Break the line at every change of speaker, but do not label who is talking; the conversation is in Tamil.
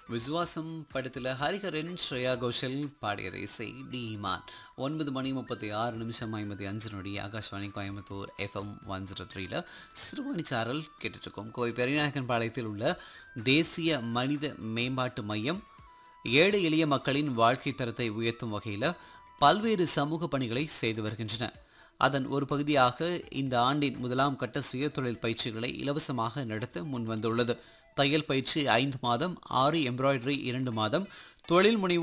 விசுவாசம் படத்தில் ஹரிஹரன் ஸ்ரேயா கோஷல் பாடியதை இசை டி இமான் ஒன்பது மணி முப்பத்தி ஆறு நிமிஷம் ஐம்பத்தி அஞ்சு நொடி Akashvani Coimbatore FM one zero த்ரீல சிறுவாணி சாரல் கேட்டுட்ருக்கோம் கோவை பெரியநாயக்கன் பாளையத்தில் உள்ள தேசிய மனித மேம்பாட்டு மையம் ஏழை எளிய மக்களின் வாழ்க்கை தரத்தை உயர்த்தும் வகையில் பல்வேறு சமூக பணிகளை செய்து வருகின்றன அதன் ஒரு பகுதியாக இந்த ஆண்டின் முதலாம் கட்ட சுயதொழில் பயிற்சிகளை இலவசமாக நடத்த முன்வந்துள்ளது தையல் பயிற்சி ஐந்து மாதம் ஆறு எம்ப்ராய்டரி இரண்டு மாதம் தொழில் முனைவோர்